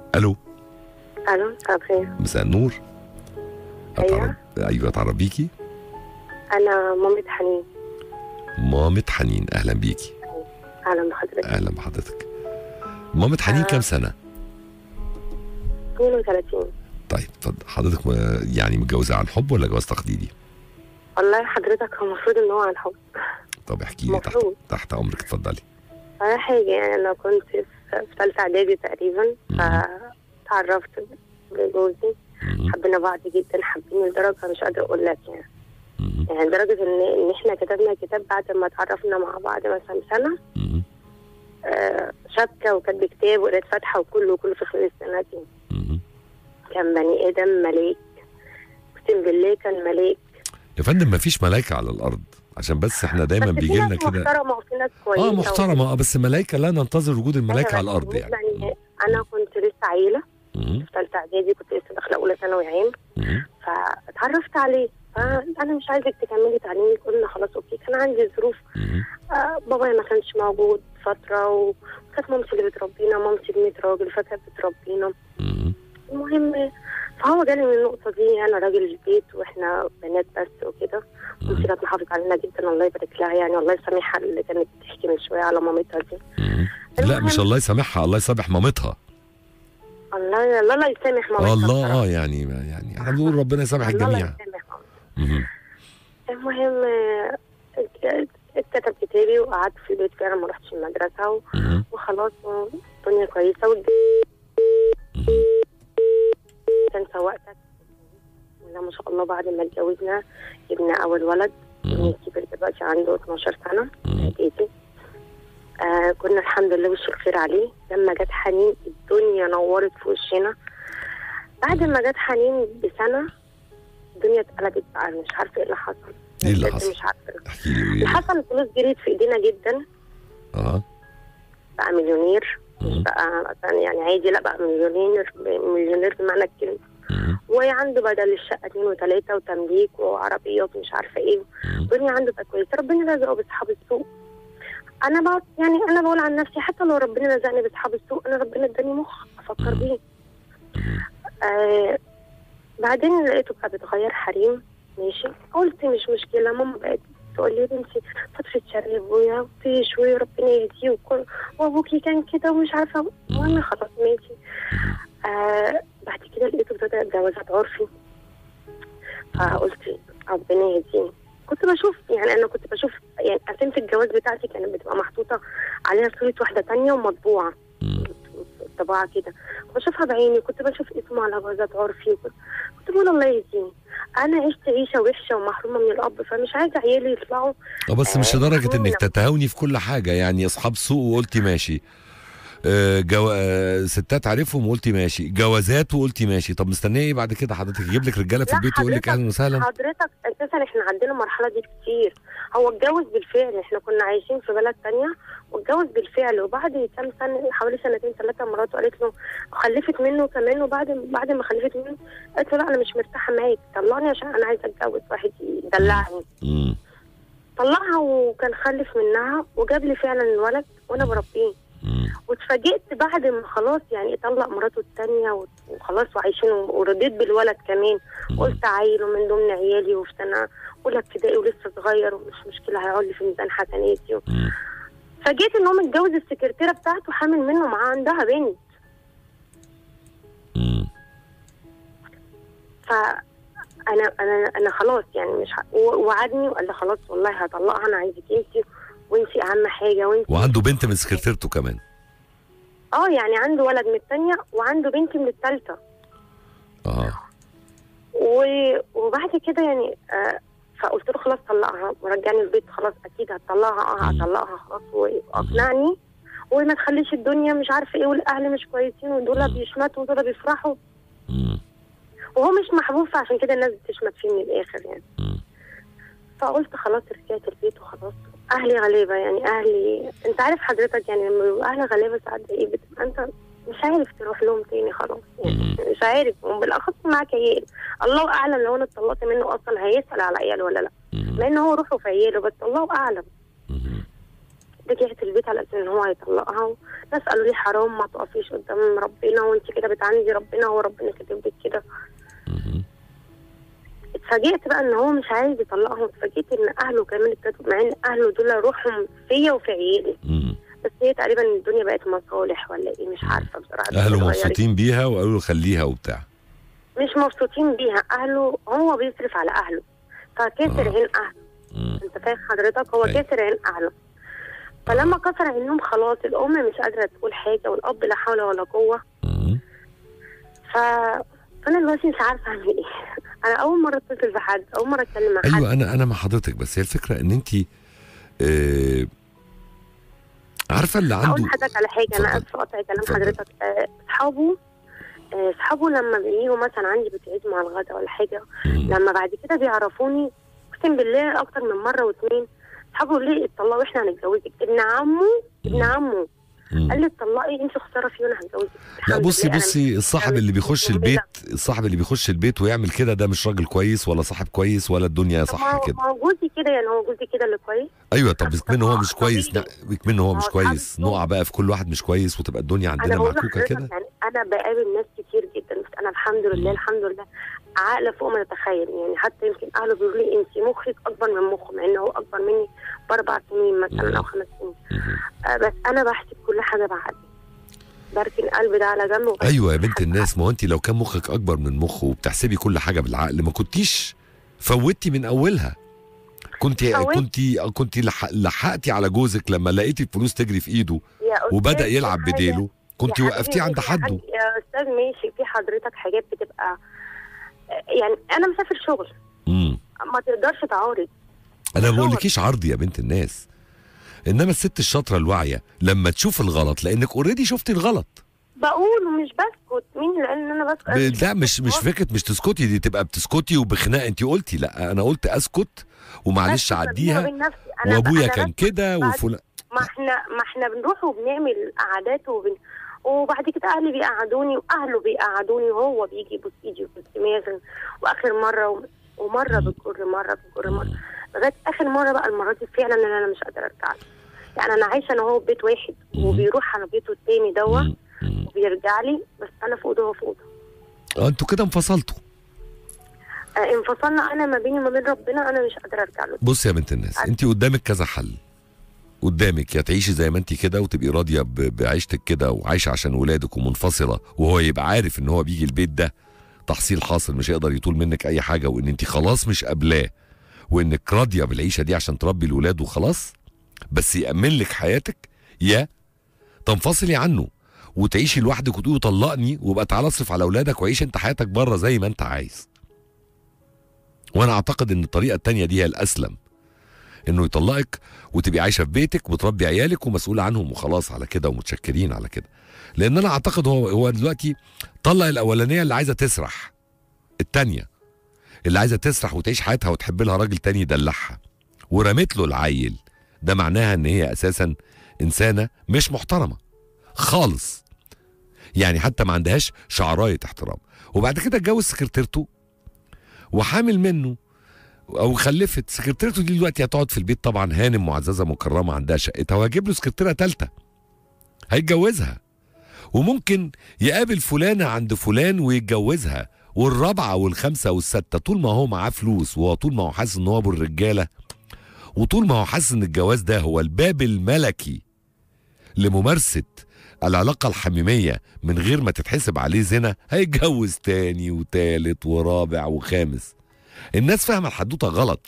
الو الو مساء الخير مساء النور أيوة. أتعرف- ايوه اتعرف بيكي انا مامة حنين مامة حنين اهلا بيكي اهلا بحضرتك اهلا بحضرتك مامة حنين كام سنه 32 طيب اتفضل حضرتك م- يعني متجوزه عن حب ولا جواز تقليدي والله حضرتك هو المفروض ان هو عن حب طب احكي لي تحت المفروض. تحت امرك اتفضلي ولا حاجة يعني انا كنت في في ثالثة اعدادي تقريبا مم. فتعرفت بجوزي مهم. حبينا بعض جدا حابين لدرجة مش قادرة اقول لك يعني مهم. يعني لدرجة ان ان احنا كتبنا كتاب بعد ما اتعرفنا مع بعض مثلا سنة مهم. آه، شبكة وكاتب كتاب وقراية فاتحة وكله كله في خلال السنة دي مهم. كان بني ادم ملاك اقسم بالله كان ملاك يا فندم مفيش ملايكه على الارض عشان بس احنا دايما بس في بيجي لنا ناس كده محترمة وفي ناس كويسة اه محترمه اه بس ملايكه لا ننتظر وجود الملايكه على الارض بالنسبة يعني لي انا كنت لسه عيله مهم. في ثالثه اعدادي كنت لسه داخله اولى ثانوي عام مهم. فاتعرفت عليه فانا مش عايزك تكملي تعليمك قلنا خلاص اوكي كان عندي ظروف مهم. آه بابايا ما كانش موجود فتره وكانت مامتي اللي بتربينا مامتي بنت راجل فكانت بتربينا مهم. المهم فهو جالي من النقطه دي انا راجل البيت واحنا بنات بس وكده مامتي كانت محافظه علينا جدا الله يبارك لها يعني الله يسامحها اللي كانت بتحكي من شويه على مامتها دي مهم. لا المهم- مش الله يسامحها الله يسامح مامتها الله الله لا يسامح مامتها الله بصراحة. اه يعني يعني احنا بنقول ربنا يسامح الله لا الجميع يسامح مامتها. مهم. المهم آه، ات- اتكتب كتابي وقعدت في البيت فعلا ما رحتش المدرسه و- مهم. وخلاص الدنيا كويسه والج- كان سواق تاكسي لا ما شاء الله بعد ما اتجوزنا جبنا اول ولد ابني مهم. الكبير دلوقتي عنده 12 سنه مهم. اعدادي آه كنا الحمد لله وش الخير عليه لما جت حنين الدنيا نورت في وشنا بعد ما جت حنين بسنه الدنيا اتقلبت بقى مش عارفه ايه اللي حصل إيه اللي بجد حصل؟ مش عارفه احكي لي قولي اللي لي حصل الفلوس جريت في ايدينا جدا اه بقى مليونير مش مهم. بقى مثلا يعني عادي لا بقى مليونير مليونير بمعنى الكلمه مهم. وعنده بدل الشقه اثنين وثلاثه وتمليك وعربيات ومش عارفه ايه مهم. الدنيا عنده بقى كويسه ربنا رزقه باصحاب السوق انا بقى يعني انا بقول عن نفسي حتى لو ربنا رزقني باصحاب السوق انا ربنا اداني مخ افكر بيه مهم. آه بعدين لقيته بقى بيتغير حريم ماشي قلت مش مشكله ماما بقت تقول لي يا بنتي فترة شرب ويا فيش وربنا يهديه وكل- وابوكي كان كده ومش عارفه المهم خلاص ماشي آه بعد كده لقيته ابتدى جوازات عرفي فقلت ربنا يهديه كنت بشوف يعني انا كنت بشوف يعني اسامه الجواز بتاعتي كانت بتبقى محطوطه عليها صوره واحده تانية ومطبوعه مم. طباعه كده كنت بشوفها بعيني كنت بشوف اسمه على جوازات عرفي وكنت كنت بقول الله يهديني انا عشت عيشه وحشه ومحرومه من الاب فمش عايزه عيالي يطلعوا اه بس مش آه، لدرجه محرومة. انك تتهاوني في كل حاجه يعني اصحاب سوق وقلتي ماشي آه، جو... آه، ستات عارفهم وقلتي ماشي جوازات وقلتي ماشي طب مستنيه ايه بعد كده حضرتك يجيب لك رجاله في لا البيت ويقول لك حضرتك- اهلا وسهلا حضرتك اساسا احنا عندنا المرحله دي كتير هو اتجوز بالفعل احنا كنا عايشين في بلد تانية واتجوز بالفعل وبعد كام سنه حوالي سنتين ثلاثه مراته قالت له خلفت منه كمان وبعد بعد ما خلفت منه قالت له لا انا مش مرتاحه معاك طلعني عشان انا عايزه اتجوز واحد يدلعني مم. طلعها وكان خلف منها وجاب لي فعلا الولد وانا بربيه مم. واتفاجئت بعد ما خلاص يعني طلق مراته الثانيه وخلاص وعايشين ورضيت بالولد كمان مم. قلت عيل ومن ضمن عيالي وفي سنه اولى ابتدائي ولسه صغير ومش مشكله هيقعد لي في ميزان حسناتي مم. فجيت ان هو متجوز السكرتيره بتاعته حامل منه معاه عندها بنت مم. فانا انا انا خلاص يعني مش ه- و- وعدني وقال لي خلاص والله هطلقها انا عايزك انت وانت اهم حاجه وانت وعنده بنت من سكرتيرته كمان اه يعني عنده ولد من الثانيه وعنده بنت من الثالثه اه و- وبعد كده يعني آه فقلت له خلاص طلقها ورجعني البيت خلاص اكيد هتطلقها اه مم. هطلقها خلاص واقنعني وما تخليش الدنيا مش عارفه ايه والاهل مش كويسين ودول مم. بيشمتوا ودول بيفرحوا مم. وهو مش محبوب فعشان كده الناس بتشمت فيه من الاخر يعني مم. فقلت خلاص رجعت البيت وخلاص اهلي غلابه يعني اهلي انت عارف حضرتك يعني لما بيبقوا اهل غلابه ساعات ايه بتبقى انت مش عارف تروح لهم تاني خلاص يعني مش عارف وبالاخص معاك عيال الله اعلم لو انا اتطلقت منه اصلا هيسال على عياله ولا لا مم. مع ان هو روحه في عياله بس الله اعلم مم. رجعت البيت على اساس ان هو هيطلقها ناس قالوا لي حرام ما تقفيش قدام ربنا وانت كده بتعاندي ربنا هو ربنا كاتب لك كده مهم. اتفاجئت بقى ان هو مش عايز يطلقها واتفاجئت ان اهله كمان ابتدوا مع ان اهله دول روحهم فيا وفي عيالي مم. بس هي تقريبا الدنيا بقت مصالح ولا ايه مش عارفه بصراحه اهله اتغيرت. مبسوطين بيها وقالوا له خليها وبتاع مش مبسوطين بيها اهله هو بيصرف على اهله فكسر آه. عين اهله مم. انت فاهم حضرتك هو أيوة. كسر عين اهله فلما كسر عينهم خلاص الام مش قادره تقول حاجه والاب لا حول ولا قوه مم. ف فانا دلوقتي مش عارفه اعمل ايه انا اول مره اتصل بحد اول مره اتكلم مع حد ايوه انا انا مع حضرتك بس هي الفكره ان انت آه عارفه اللي عنده اقول لحضرتك على حاجه انا اتفضل. اسفه اقطع كلام اتفضل. حضرتك آه، اصحابه آه، اصحابه لما بييجوا مثلا عندي بتعيدوا مع الغدا ولا حاجه مم. لما بعد كده بيعرفوني اقسم بالله اكتر من مره واثنين اصحابه ليه اتطلقوا واحنا هنتجوزك ابن عمه ابن عمه مم. قال لي اتطلقي انت خساره فيه وانا هتجوزك لا الحمد بصي لله أنا بصي الصاحب اللي بيخش مش البيت الصاحب اللي بيخش البيت ويعمل كده ده مش راجل كويس ولا صاحب كويس ولا الدنيا طب ما صح هو- كده ما هو جوزي كده يعني هو جوزي كده اللي كويس ايوه طب بكمن هو طب مش كويس طبيعي. لا بكمن هو ما مش هو كويس أصحابه نقع بقى في كل واحد مش كويس وتبقى الدنيا عندنا انا بقول معكوكه لحضرتك كده يعني انا بقابل ناس كتير جدا بس انا الحمد لله الحمد لله عاقله فوق ما تتخيل يعني حتى يمكن اهله بيقولوا لي انت مخك اكبر من مخه مع ان هو اكبر مني باربع سنين مثلا او خمس سنين مهم. آه بس انا بحسب كل حاجه بعقلي بركن قلبي ده على جنب وبحسب ايوه يا كل بنت حاجة الناس ما هو انت لو كان مخك اكبر من مخه وبتحسبي كل حاجه بالعقل ما كنتيش فوتي من اولها كنت فوت. كنت كنت لح- لحقتي على جوزك لما لقيتي الفلوس تجري في ايده يا أستاذ، وبدا في يلعب حاجة- بديله كنت يا وقفتيه حبيبي عند يا حده حاج- يا استاذ ماشي في حضرتك حاجات بتبقى يعني انا مسافر شغل امم ما تقدرش تعارض انا ما شغل. بقولكيش عرض يا بنت الناس انما الست الشاطره الواعيه لما تشوف الغلط لانك اوريدي شفتي الغلط بقول ومش بسكت مين لان انا بسكت ب- لا مش مش فكره مش تسكتي دي تبقى بتسكتي وبخناق انت قلتي لا انا قلت اسكت ومعلش بس بيني عديها وبين نفسي. أنا- وابويا أنا كان بس- كده بعد- وفلان ما احنا ما احنا بنروح وبنعمل قعدات وبن... وبعد كده اهلي بيقعدوني واهله بيقعدوني وهو بيجي يبوس ايدي ويبوس دماغي واخر مره و... ومره بتجر مره بتجر مره لغايه اخر مره بقى المره دي فعلا ان انا مش قادره ارجع له. يعني انا عايشه انا وهو في بيت واحد مم. وبيروح على بيته التاني دوا مم. مم. وبيرجع لي بس انا في اوضه وهو في اوضه اه انتوا كده انفصلتوا آه انفصلنا انا ما بيني وما بين ربنا انا مش قادره ارجع له بص يا بنت الناس انت قدامك كذا حل قدامك يا تعيشي زي ما انت كده وتبقي راضيه ب- بعيشتك كده وعايشه عشان ولادك ومنفصله وهو يبقى عارف ان هو بيجي البيت ده تحصيل حاصل مش هيقدر يطول منك اي حاجه وان انت خلاص مش قابلاه وانك راضيه بالعيشه دي عشان تربي الولاد وخلاص بس يامن لك حياتك يا تنفصلي عنه وتعيشي لوحدك وتقولي طلقني وبقى تعالى اصرف على اولادك وعيش انت حياتك بره زي ما انت عايز وانا اعتقد ان الطريقه التانية دي هي الاسلم انه يطلقك وتبقي عايشه في بيتك وتربي عيالك ومسؤوله عنهم وخلاص على كده ومتشكرين على كده لان انا اعتقد هو هو دلوقتي طلق الاولانيه اللي عايزه تسرح التانية اللي عايزه تسرح وتعيش حياتها وتحب لها راجل تاني يدلعها ورمت له العيل ده معناها ان هي اساسا انسانه مش محترمه خالص يعني حتى ما عندهاش شعرايه احترام وبعد كده اتجوز سكرتيرته وحامل منه او خلفت سكرتيرته دي دلوقتي هتقعد في البيت طبعا هانم معززه مكرمه عندها شقتها وهجيب له سكرتيره ثالثه هيتجوزها وممكن يقابل فلانه عند فلان ويتجوزها والرابعه والخامسه والسته طول ما هو معاه فلوس وهو طول ما هو حاسس ان هو ابو الرجاله وطول ما هو حاسس ان الجواز ده هو الباب الملكي لممارسه العلاقه الحميميه من غير ما تتحسب عليه زنا هيتجوز تاني وتالت ورابع وخامس الناس فاهمه الحدوته غلط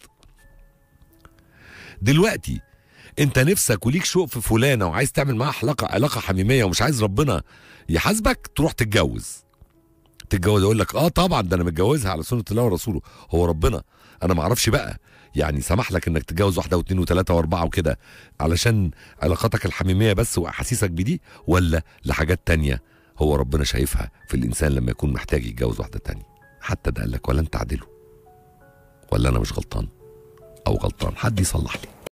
دلوقتي انت نفسك وليك شوق في فلانه وعايز تعمل معاها علاقه علاقه حميميه ومش عايز ربنا يحاسبك تروح تتجوز تتجوز يقول لك اه طبعا ده انا متجوزها على سنه الله ورسوله هو ربنا انا ما اعرفش بقى يعني سمح لك انك تتجوز واحده واثنين وثلاثه واربعه وكده علشان علاقاتك الحميميه بس واحاسيسك بدي ولا لحاجات تانية هو ربنا شايفها في الانسان لما يكون محتاج يتجوز واحده تانية حتى ده قال لك ولن تعدلوا ولا انا مش غلطان او غلطان حد يصلح لي